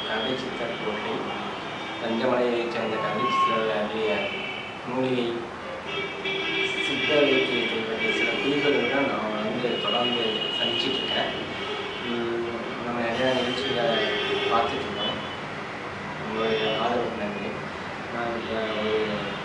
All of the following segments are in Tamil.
கரடி சித்தர் கோட்டை தஞ்சமலையைச் சேர்ந்த கரடி சித்தருடைய மூலிகை சித்த வைத்தியத்தை பற்றிய சில குறிப்புகளுடன் நான் வந்து தொடர்ந்து சந்திச்சிட்டு இருக்கேன் உம் நம்ம நிறையா நிகழ்ச்சிகளை பார்த்துட்ருக்கோம் உங்களுடைய ஆதரவு நன்றி நான் இப்போ ஒரு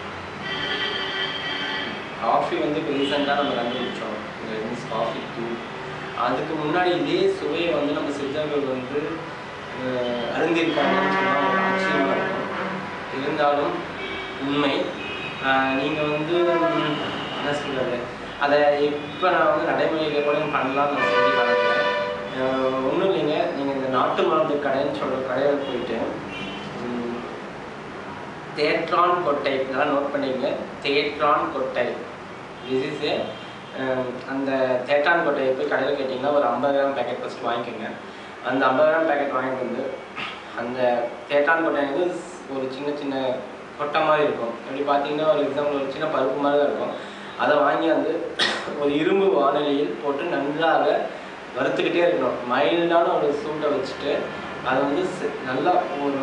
காஃபி வந்து இப்போ ரீசெண்டாக நம்ம கண்டுபிடிச்சோம் இந்த மீன்ஸ் காஃபி தூள் அதுக்கு முன்னாடி இதே சுவையை வந்து நம்ம சித்தர்கள் வந்து அஹ், அருந்திருக்காங்கன்னு சொன்னால் ஒரு ஆச்சரியமாக இருக்கும் இருந்தாலும் உண்மை நீங்கள் வந்து ம், என்ன சொல்கிறது அதை இப்போ நான் வந்து நடைமுறையில் கூட பண்ணலாம்னு நான் செஞ்சு காட்டுறேன் ஒன்றும் இல்லைங்க நீங்கள் இந்த நாட்டு மருந்து கடைன்னு சொல்கிற கடையில் போயிட்டு ம், தேற்றான் கொட்டை இதெல்லாம் நோட் பண்ணிக்கங்க தேற்றான் கொட்டை திஸ் இஸ் ஏ அந்த தேற்றான் கொட்டையை போய் கடையில் கேட்டிங்கன்னா ஒரு ஐம்பது கிராம் பேக்கெட் ஃபஸ்ட்டு வாங்கிக்கோங்க அந்த ஐம்பது கிராம் பேக்கெட் வாங்கிட்டு வந்து அந்த தேற்றான் கொட்டை வந்து ஒரு சின்ன சின்ன கொட்டை மாதிரி இருக்கும் அப்படி பார்த்தீங்கன்னா ஒரு எக்ஸாம்பிள் ஒரு சின்ன பருப்பு மாதிரி தான் இருக்கும் அதை வாங்கி வந்து ஒரு இரும்பு வானிலையில் போட்டு நன்றாக வறுத்துக்கிட்டே இருக்கணும் மைல்டான ஒரு சூட்டை வச்சுட்டு அதை வந்து செ- நல்லா ஒரு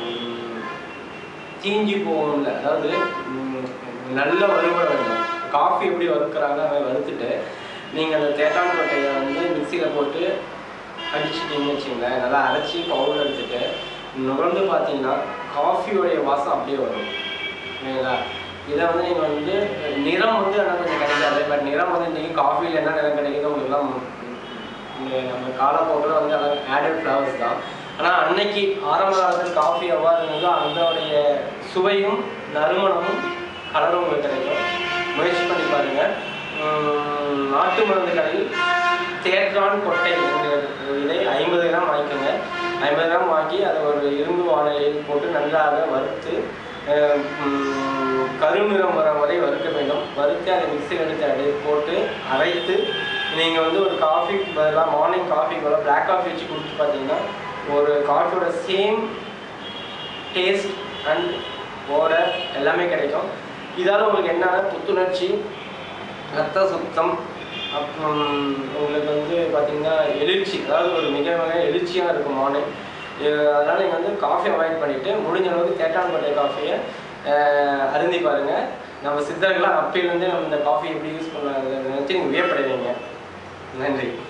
தீஞ்சி போகும்ல அதாவது ம், நல்ல வறுபட வேண்டும் காஃபி எப்படி வறுக்கிறாங்க அதை வறுத்துட்டு நீங்கள் அந்த தேட்டான் கொட்டையை வந்து மிக்சியில் போட்டு அடிச்சிட்டிங்கன்னு வச்சுங்களேன் நல்லா அரைச்சி பவுடர் எடுத்துட்டு நுகர்ந்து பார்த்தீங்கன்னா காஃபியோடைய வாசம் அப்படியே வரும் சரிங்களா இதை வந்து நீங்கள் வந்து நிறம் வந்து ஆனால் கொஞ்சம் கிடைக்காது பட் நிறம் வந்து இன்றைக்கி காஃபியில் என்ன நிறம் கிடைக்குதோ உங்களுக்குலாம் இந்த நம்ம காலப்போக்கில் வந்து அதான் ஆடட் ஃப்ளவர்ஸ் தான் ஆனால் அன்னைக்கு ஆரம்ப காலத்தில் காஃபி எவ்வாறு இருந்ததோ அதோடைய சுவையும் நறுமணமும் கலரும் உங்களுக்கு கிடைக்கும் முயற்சி பண்ணி பாருங்க உம், நாட்டு மருந்து கடையில் தேற்றான் கொட்டை என்கிற இதை ஐம்பது கிராம் வாங்கிக்கோங்க ஐம்பது கிராம் வாங்கி அதை ஒரு இரும்பு வானிலையில் போட்டு நன்றாக வறுத்து அஹ், உம், கருநிறம் வர வரை வறுக்க வேண்டும் வறுத்து அதை மிக்சியில் எடுத்து அடி போட்டு அரைத்து நீங்கள் வந்து ஒரு காஃபி பதிலாக மார்னிங் காஃபி போல் பிளாக் காஃபி வச்சு குடிச்சு பார்த்தீங்கன்னா ஒரு காஃபியோட சேம் டேஸ்ட் அண்ட் ஓடர் எல்லாமே கிடைக்கும் இதால் உங்களுக்கு என்னன்னா புத்துணர்ச்சி ரத்த சுத்தம் அப்புறம் உங்களுக்கு வந்து பார்த்தீங்கன்னா எழுச்சி அதாவது ஒரு மிக மிக எழுச்சியாக இருக்கும் மார்னிங் அதனால் நீங்கள் வந்து காஃபி அவாய்ட் பண்ணிவிட்டு முடிஞ்ச அளவுக்கு தேட்டான்பட்டை காஃபியை அருந்தி பாருங்கள் நம்ம சித்தர்கள்லாம் அப்பையிலேருந்தே நம்ம இந்த காஃபி எப்படி யூஸ் பண்ணாங்க நினச்சி நீங்கள் வியப்படைவீங்க நன்றி